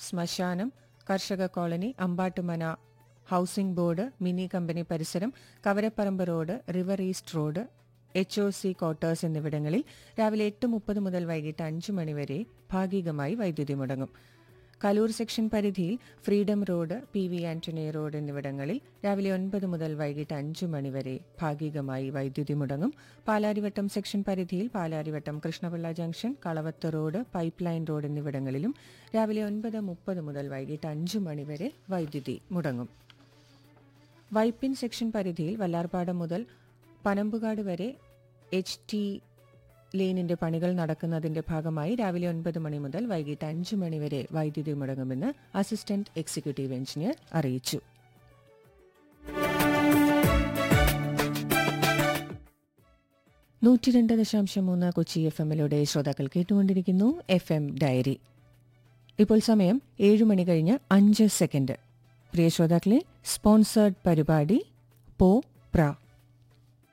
ശ്മശാനം കർഷക colony Ambattumana housing board mini company പരിസരം Kavaraparambu road river east road H O C quarters എന്നിവിടങ്ങളിൽ രാവിലെ എട്ട് മുപ്പത് മുതൽ വൈകിട്ട് അഞ്ച് മണിവരെ ഭാഗികമായി വൈദ്യുതി മുടങ്ങും കലൂർ സെക്ഷൻ പരിധിയിൽ freedom road P V Antony road എന്നിവിടങ്ങളിൽ രാവിലെ ഒൻപത് മുതൽ വൈകിട്ട് അഞ്ച് മണിവരെ ഭാഗികമായി വൈദ്യുതി മുടങ്ങും പാലാരിവട്ടം സെക്ഷൻ പരിധിയിൽ Palarivattom Krishnapillai junction Kalavath road pipe line road എന്നിവിടങ്ങളിലും രാവിലെ ഒൻപത് മുപ്പത് മുതൽ വൈകിട്ട് അഞ്ച് മണിവരെ വൈദ്യുതി മുടങ്ങും വൈപ്പിൻ സെക്ഷൻ പരിധിയിൽ വല്ലാർപാടം മുതൽ പനമ്പുകാട് വരെ എച്ച് ടി ലെയിനിന്റെ പണികൾ നടക്കുന്നതിന്റെ ഭാഗമായി രാവിലെ ഒൻപത് മണി മുതൽ വൈകിട്ട് അഞ്ച് മണി വരെ വൈദ്യുതി മുടങ്ങുമെന്ന് അസിസ്റ്റന്റ് എക്സിക്യൂട്ടീവ് എഞ്ചിനീയർ അറിയിച്ചു നൂറ്റി രണ്ട് ദശാംശം മൂന്ന് കൊച്ചി എഫ് എമ്മിലൂടെ ശ്രോതാക്കൾ കേട്ടുകൊണ്ടിരിക്കുന്നു എഫ് എം ഡയറി ഇപ്പോൾ സമയം ഏഴ് മണി കഴിഞ്ഞ് അഞ്ച് സെക്കൻഡ് പ്രിയ ശ്രോതാക്കളെ സ്പോൺസേർഡ് പരിപാടി പോ പ്ര